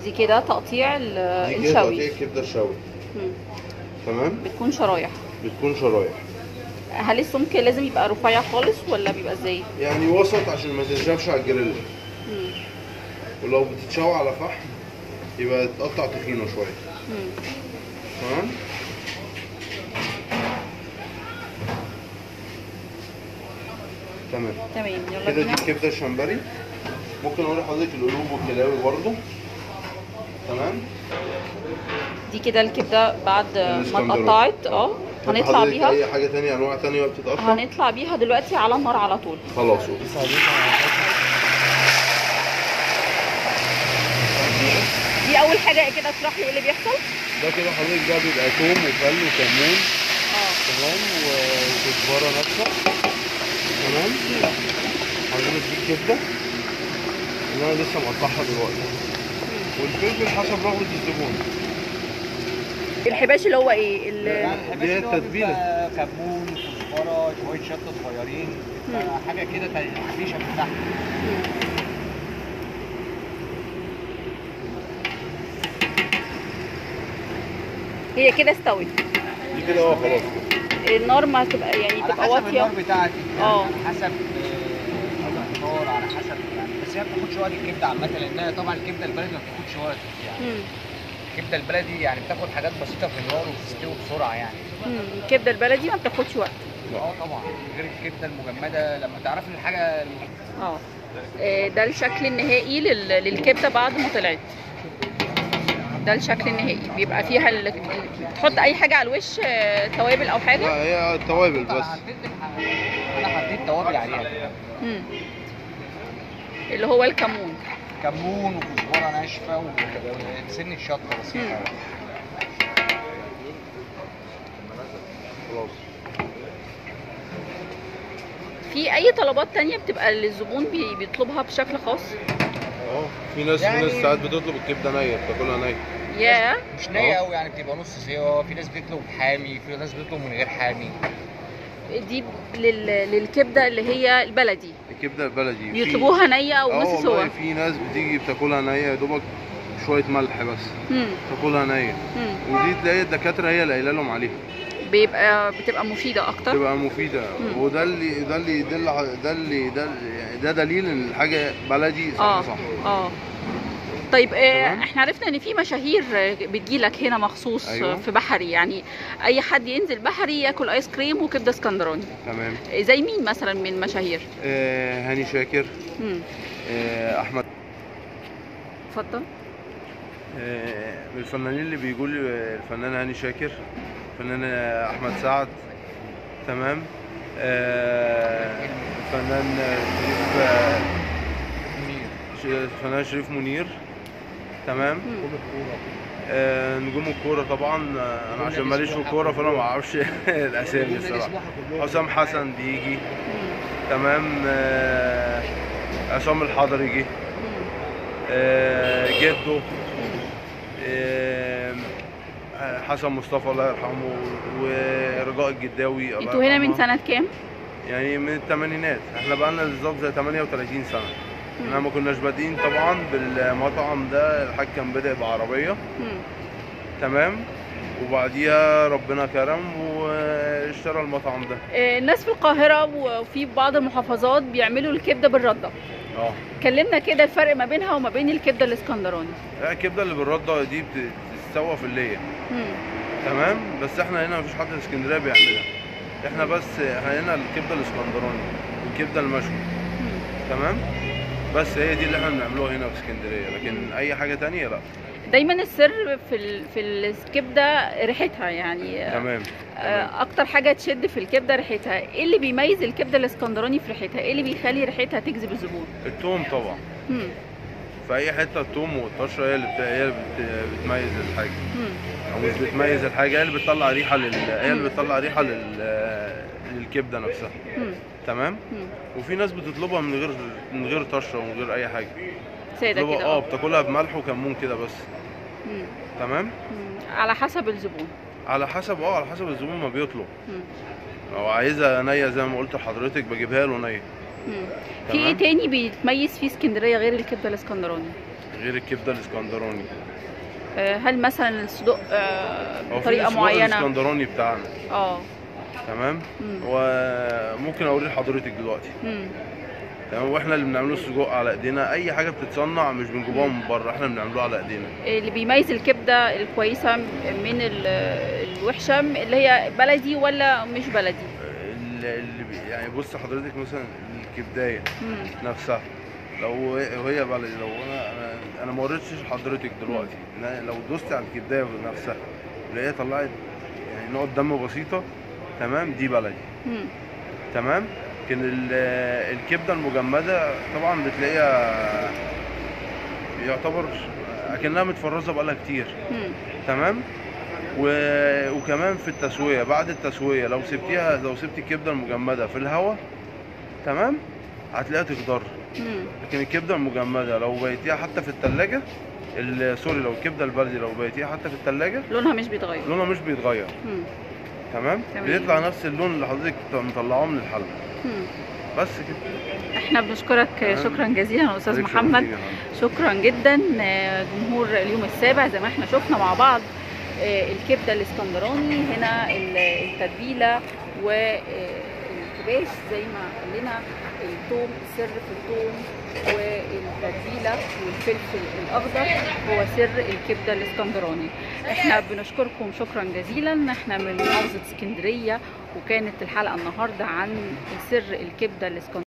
دي كده تقطيع ال- دي كده تقطيع الشوي الكبده الشوي مم. تمام بتكون شرايح بتكون شرايح هل السمك لازم يبقى رفيع خالص ولا بيبقى ازاي يعني وسط عشان ما تنشفش على الجريل مم. ولو بتتشوي على فحم يبقى تقطع تخينه شويه مم. تمام تمام تمام يلا كده دي بينا الكبده الشمبري ممكن اقول لحضرتك القلوب والكلاوي برضو تمام دي كده الكبده بعد ما الاسكندراني. اتقطعت اه طب هنطلع حضرتك بيها اي حاجه تانية انواع تانية بتتقطع هنطلع بيها دلوقتي على النار على طول خلاص اوكي دي اول حاجه كده اشرح لي ايه اللي بيحصل ده كده حضرتك ده بيبقى توم وخل وكمون اه تمام و- وكزبره ناشفه تمام حضرتك دي الكبده اللي انا لسه مقطعها دلوقتي والفلفل حسب رغبه الزبون الحباش اللي هو ايه ال- يعني دي هي الحباش اللي هو التتبيلة. بيبقى كمون كزبره شويه شطه صغيرين مم. حاجه كده تحبيشه من تحت هي كده استوت دي كده اه خلاص النار ما تبقى يعني على تبقى حسب النار واطيه بتاعتك يعني اه. على حسب آه، النار على حسب يعني بس هي ما بتاخدش وقت الكبده عامه لانها طبعا الكبده البلدي ما بتاخدش وقت يعني مم. الكبده البلدي يعني بتاخد حاجات بسيطه في النار وبتستوي بسرعه يعني مم. الكبده البلدي ما بتاخدش وقت اه طبعا غير الكبده المجمده لما تعرفي الحاجه اه آه، ده الشكل النهائي لل- للكبده بعد ما طلعت ده الشكل النهائي بيبقى فيها ال... تحط اي حاجه على الوش آه، توابل او حاجه لا هي توابل بس حطيت الح- انا حطيت توابل عليها مم. اللي هو الكمون كمون وكزبره ناشفه وسنه شطه بسيطه مم. خلاص في اي طلبات تانية بتبقى للزبون بي- بيطلبها بشكل خاص اه في ناس في يعني- ناس ساعات بتطلب الكبده نيه بتاكلها نيه يا مش نية اه. قوي يعني بتبقى نص سوا في ناس بتطلب حامي في ناس بتطلب من غير حامي دي لل... للكبده اللي هي البلدي الكبده البلدي في- بيطلبوها نيه او اه نص سوا والله في ناس بتيجي بتاكلها نيه يا دوبك شويه ملح بس مم. تاكلها نيه مم. ودي تلاقي الدكاتره هي اللي قايله لهم عليها بيبقى بتبقى مفيده اكتر تبقى مفيده مم. وده اللي ده اللي يدل ع- ده اللي ده يعني ده دليل ان الحاجه بلدي صح اه صح اه طيب آه تمام. احنا عرفنا ان في مشاهير آه، بتجيلك هنا مخصوص أيوة. أيوة. في بحري يعني اي حد ينزل بحري ياكل ايس كريم وكبده اسكندراني تمام آه، زي مين مثلا من المشاهير آه هاني شاكر مم. آه احمد اتفضل آه من الفنانين اللي بيجوا لي آه، الفنان هاني شاكر الفنان آه، احمد سعد تمام آه الفنان آه، شريف آه، منير ش- الفنان شريف منير تمام مم. آه نجوم الكورة طبعا آه، انا عشان ماليش في الكورة فانا ما اعرفش الاسامي الصراحة حسام حسن بيجي مم. تمام آه عصام الحضري جه مم. آه جده آه حسن مصطفى الله يرحمه ورجاء الجداوي الله انتوا هنا من يرحمها. سنه كام يعني من الثمانينات احنا بقالنا بالظبط زي 38 سنة احنا مم. ما كناش بادئين طبعا بالمطعم ده الحاج كان بادئ بعربية مم. تمام وبعديها ربنا كرم واشترى المطعم ده آه، الناس في القاهره وفي بعض المحافظات بيعملوا الكبده بالرده اه كلمنا كده الفرق ما بينها وما بين الكبده الاسكندراني لا الكبده اللي بالرده دي بت- بتتسوى في الليه مم. تمام بس احنا هنا مفيش حد في اسكندريه بيعملها احنا بس احنا هنا الكبده الاسكندراني والكبده المشوي مم. تمام بس هي دي اللي احنا بنعملوها هنا في اسكندريه لكن اي حاجه تانية لا دايما السر في ال... في الكبده ريحتها يعني آه، تمام تمام آه، اكتر حاجه تشد في الكبده ريحتها ايه اللي بيميز الكبده الاسكندراني في ريحتها ايه اللي بيخلي ريحتها تجذب الزبون التوم طبعا مم. في اي حته التوم والطشه هي اللي بت... هي اللي بت... بتميز الحاجه مم. او مش بتميز الحاجه هي اللي بتطلع ريحه لل... هي اللي بتطلع ريحه لل... للكبده نفسها مم. تمام مم. وفي ناس بتطلبها من غير من غير طشه ومن غير اي حاجه ساده بتطلبها كده اه اه بتاكلها بملح وكمون كده بس مم. تمام مم. على حسب الزبون على حسب اه على حسب الزبون ما بيطلب مم. لو عايزها نيه زي ما قلت لحضرتك بجيبها له نيه مم. في ايه تمام. تاني بيتميز فيه اسكندريه غير الكبده الاسكندراني غير الكبده الاسكندراني آه، هل مثلا الصدوق آه، هو في بطريقه السجق معينه الاسكندراني بتاعنا اه تمام مم. وممكن اوريه لحضرتك دلوقتي مم. تمام واحنا اللي بنعمله السجق على ايدينا اي حاجه بتتصنع مش بنجيبوها من بره احنا بنعملوها على ايدينا اللي بيميز الكبده الكويسه من ال- الوحشه اللي هي بلدي ولا مش بلدي اللي اللي بي- يعني بص حضرتك مثلا الكبدايه مم. نفسها لو هي- وهي بلدي لو انا انا انا ما وريتش لحضرتك دلوقتي إن أنا لو دوست على الكبدايه نفسها اللي هي طلعت يعني نقط دم بسيطه تمام دي بلدي مم. تمام لكن ال- الكبده المجمده طبعا بتلاقيها يعتبر اكنها متفرزه بقالها كتير مم. تمام و... وكمان في التسويه بعد التسويه لو سبتيها لو سبتي الكبده المجمده في الهواء تمام هتلاقيها تخضر مم. لكن الكبده المجمده لو بيتيها حتى في التلاجة ال- سوري لو الكبده البلدي لو بيتيها حتى في التلاجة لونها مش بيتغير لونها مش بيتغير مم. تمام تمام. بيطلع نفس اللون اللي حضرتك مطلعاه من الحله مم. بس كده احنا بنشكرك تمام. شكرا جزيلا استاذ حضرتك محمد شرفتيني يا فندم. شكرا جدا آه، جمهور اليوم السابع زي ما احنا شفنا مع بعض آه، الكبده الاسكندراني هنا ال- التتبيله والكباش زي ما قال لنا الثوم السر في الثوم والتتبيله والفلفل الاخضر هو سر الكبده الاسكندراني احنا بنشكركم شكرا جزيلا احنا من محافظه اسكندريه وكانت الحلقه النهارده عن سر الكبده الاسكندراني